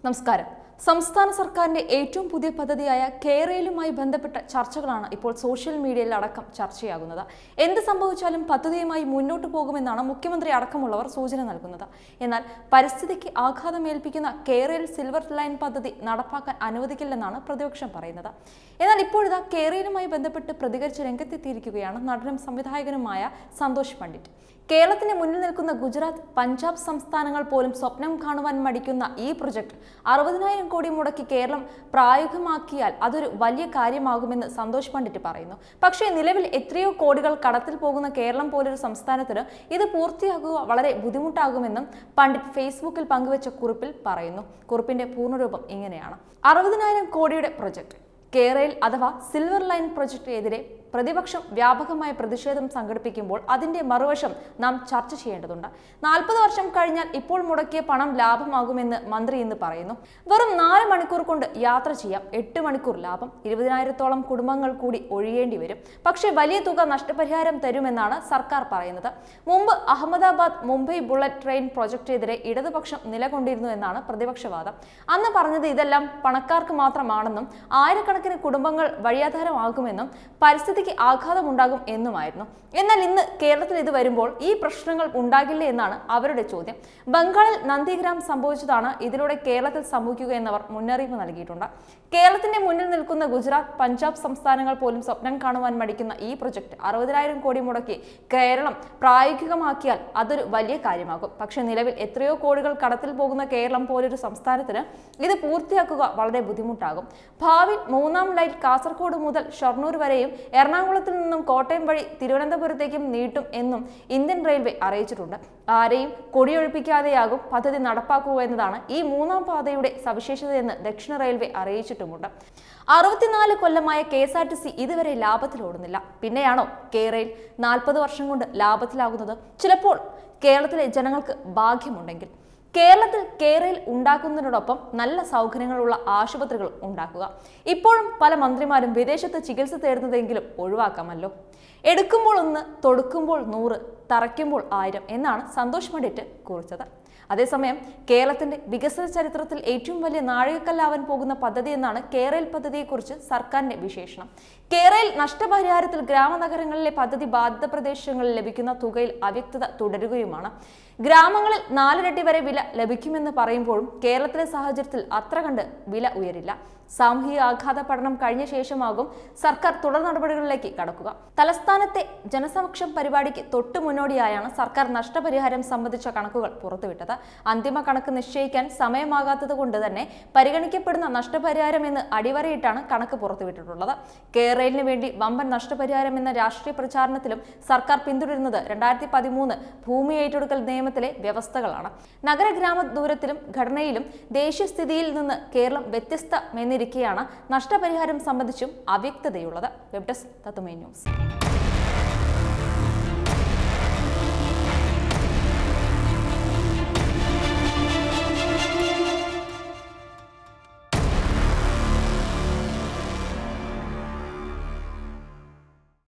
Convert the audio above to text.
നമസ്കാരം സംസ്ഥാന സർക്കാരിന്റെ ഏറ്റവും പുതിയ പദ്ധതിയായ കേരളയുമായി ബന്ധപ്പെട്ട ചർച്ചകളാണ് ഇപ്പോൾ സോഷ്യൽ മീഡിയയിൽ അടക്കം ചർച്ചയാകുന്നത് എന്ത് സംഭവിച്ചാലും പദ്ധതിയുമായി മുന്നോട്ട് പോകുമെന്നാണ് മുഖ്യമന്ത്രി അടക്കമുള്ളവർ സൂചന നൽകുന്നത് എന്നാൽ പരിസ്ഥിതിക്ക് ആഘാതമേൽപ്പിക്കുന്ന കേരള സിൽവർ ലൈൻ പദ്ധതി നടപ്പാക്കാൻ അനുവദിക്കില്ലെന്നാണ് പ്രതിപക്ഷം പറയുന്നത് എന്നാൽ ഇപ്പോഴിതാ കേരളയുമായി ബന്ധപ്പെട്ട് പ്രതികരിച്ച് രംഗത്തെത്തിയിരിക്കുകയാണ് നടനും സംവിധായകനുമായ സന്തോഷ് പണ്ഡിറ്റ് കേരളത്തിന് മുന്നിൽ നിൽക്കുന്ന ഗുജറാത്ത് പഞ്ചാബ് സംസ്ഥാനങ്ങൾ പോലും സ്വപ്നം കാണുവാൻ മടിക്കുന്ന ഈ പ്രൊജക്ട് അറുപതിനായിരം കോടി മുടക്കി കേരളം പ്രായോഗികമാക്കിയാൽ അതൊരു വലിയ കാര്യമാകുമെന്ന് സന്തോഷ് പണ്ഡിറ്റ് പറയുന്നു പക്ഷേ നിലവിൽ എത്രയോ കോടികൾ കടത്തിൽ പോകുന്ന കേരളം പോലൊരു സംസ്ഥാനത്തിന് ഇത് പൂർത്തിയാക്കുക വളരെ ബുദ്ധിമുട്ടാകുമെന്നും പണ്ഡിറ്റ് ഫേസ്ബുക്കിൽ പങ്കുവച്ച കുറിപ്പിൽ പറയുന്നു കുറിപ്പിന്റെ പൂർണ്ണരൂപം ഇങ്ങനെയാണ് അറുപതിനായിരം കോടിയുടെ പ്രൊജക്ട് കേരളയിൽ അഥവാ സിൽവർ ലൈൻ പ്രൊജക്ടിനെതിരെ പ്രതിപക്ഷം വ്യാപകമായ പ്രതിഷേധം സംഘടിപ്പിക്കുമ്പോൾ അതിന്റെ മറുവശം നാം ചർച്ച ചെയ്യേണ്ടതുണ്ട് നാൽപ്പത് വർഷം കഴിഞ്ഞാൽ ഇപ്പോൾ മുടക്കിയ പണം ലാഭമാകുമെന്ന് മന്ത്രി ഇന്ന് പറയുന്നു വെറും നാല് മണിക്കൂർ കൊണ്ട് യാത്ര ചെയ്യാം എട്ട് മണിക്കൂർ ലാഭം ഇരുപതിനായിരത്തോളം കുടുംബങ്ങൾ കൂടി ഒഴിയേണ്ടി വരും പക്ഷേ വലിയ തുക നഷ്ടപരിഹാരം തരുമെന്നാണ് സർക്കാർ പറയുന്നത് മുമ്പ് അഹമ്മദാബാദ് മുംബൈ ബുള്ളറ്റ് ട്രെയിൻ പ്രൊജക്ടിനെതിരെ ഇടതുപക്ഷം നിലകൊണ്ടിരുന്നു എന്നാണ് പ്രതിപക്ഷവാദം അന്ന് പറഞ്ഞത് ഇതെല്ലാം പണക്കാർക്ക് മാത്രമാണെന്നും ആയിരക്കണക്കിന് കുടുംബങ്ങൾ വഴിയാധാരമാകുമെന്നും പരിസ്ഥിതിക്ക് ആഘാതമുണ്ടാകും എന്നുമായിരുന്നു എന്നാൽ ഇന്ന് കേരളത്തിൽ ഇത് വരുമ്പോൾ ഈ പ്രശ്നങ്ങൾ ഉണ്ടാകില്ലേ എന്നാണ് അവരുടെ ചോദ്യം ബംഗാളിൽ നന്ദിഗ്രാം സംഭവിച്ചതാണ് ഇതിലൂടെ കേരളത്തിൽ സംഭവിക്കുക എന്നവർ മുന്നറിയിപ്പ് നൽകിയിട്ടുണ്ട് കേരളത്തിന്റെ മുന്നിൽ നിൽക്കുന്ന ഗുജറാത്ത് പഞ്ചാബ് സംസ്ഥാനങ്ങൾ പോലും സ്വപ്നം കാണുവാൻ മടിക്കുന്ന ഈ പ്രൊജക്ട് അറുപതിനായിരം കോടി മുടക്കി കേരളം പ്രായോഗികമാക്കിയാൽ അതൊരു വലിയ കാര്യമാകും പക്ഷേ നിലവിൽ എത്രയോ കോടികൾ കടത്തിൽ പോകുന്ന കേരളം പോലൊരു സംസ്ഥാനത്തിന് ഇത് പൂർത്തിയാക്കുക വളരെ ബുദ്ധിമുട്ടാകും ഭാവി മൂന്നാം ലൈൻ കാസർഗോഡ് മുതൽ ഷൊർണൂർ വരെയും എറണാകുളത്തിൽ നിന്നും കോട്ടയം വഴി തിരുവനന്തപുരത്തേക്കും നീട്ടും എന്നും ഇന്ത്യൻ റെയിൽവേ അറിയിച്ചിട്ടുണ്ട് ആരെയും കൊടിയൊഴിപ്പിക്കാതെയാകും പദ്ധതി നടപ്പാക്കുക എന്നതാണ് ഈ മൂന്നാം പാതയുടെ സവിശേഷതയെന്ന് ദക്ഷിണ റെയിൽവേ അറിയിച്ചിട്ടുമുണ്ട് അറുപത്തിനാല് കൊല്ലമായ K S R T C ഇതുവരെ ലാഭത്തിലോടുന്നില്ല പിന്നെയാണോ കേരയിൽ നാൽപ്പത് വർഷം കൊണ്ട് ലാഭത്തിലാകുന്നത് ചിലപ്പോൾ കേരളത്തിലെ ജനങ്ങൾക്ക് ഭാഗ്യമുണ്ടെങ്കിൽ കേരളത്തിൽ കേരയിൽ ഉണ്ടാക്കുന്നതിനോടൊപ്പം നല്ല സൗകര്യങ്ങളുള്ള ആശുപത്രികൾ ഉണ്ടാക്കുക ഇപ്പോഴും പല മന്ത്രിമാരും വിദേശത്ത് ചികിത്സ തേടുന്നതെങ്കിലും ഒഴിവാക്കാമല്ലോ എടുക്കുമ്പോൾ ഒന്ന് തൊടുക്കുമ്പോൾ നൂറ് തറയ്ക്കുമ്പോൾ ആയിരം എന്നാണ് സന്തോഷ് പണ്ഡിറ്റ് കുറിച്ചത് അതേസമയം കേരളത്തിന്റെ വികസന ചരിത്രത്തിൽ ഏറ്റവും വലിയ നാഴികക്കല്ലാവാൻ പോകുന്ന പദ്ധതി എന്നാണ് കേരൾ പദ്ധതിയെക്കുറിച്ച് സർക്കാരിന്റെ വിശേഷണം കേരളയിൽ നഷ്ടപരിഹാരത്തിൽ ഗ്രാമനഗരങ്ങളിലെ പദ്ധതി ബാധിത പ്രദേശങ്ങളിൽ ലഭിക്കുന്ന തുകയിൽ അവ്യക്തത തുടരുകയുമാണ് ഗ്രാമങ്ങളിൽ നാലിരട്ടി വരെ വില ലഭിക്കുമെന്ന് പറയുമ്പോഴും കേരളത്തിലെ സാഹചര്യത്തിൽ അത്ര കണ്ട് വില ഉയരില്ല സാമൂഹിക ആഘാത പഠനം കഴിഞ്ഞ ശേഷമാകും സർക്കാർ തുടർ നടപടികളിലേക്ക് കടക്കുക തലസ്ഥാനത്തെ ജനസമക്ഷം പരിപാടിക്ക് തൊട്ടു മുന്നോടിയായാണ് സർക്കാർ നഷ്ടപരിഹാരം സംബന്ധിച്ച കണക്കുകൾ പുറത്തുവിട്ടത് അന്തിമ കണക്ക് നിശ്ചയിക്കാൻ സമയമാകാത്തത് കൊണ്ട് തന്നെ പരിഗണിക്കപ്പെടുന്ന നഷ്ടപരിഹാരം എന്ന് അടിവരയിട്ടാണ് കണക്ക് പുറത്തുവിട്ടിട്ടുള്ളത് കേരളിന് വേണ്ടി വമ്പൻ നഷ്ടപരിഹാരം എന്ന രാഷ്ട്രീയ പ്രചാരണത്തിലും സർക്കാർ പിന്തുടരുന്നത് രണ്ടായിരത്തി പതിമൂന്ന് ഭൂമി ഏറ്റെടുക്കൽ നിയമത്തിലെ വ്യവസ്ഥകളാണ് നഗരഗ്രാമ ദൂരത്തിലും ഘടനയിലും ദേശീയ സ്ഥിതിയിൽ നിന്ന് കേരളം വ്യത്യസ്തമെന്നിരിക്കെയാണ് നഷ്ടപരിഹാരം സംബന്ധിച്ചും അവ്യക്തതയുള്ളത് വെബ് ഡെസ്ക് തത്തുമേ ന്യൂസ്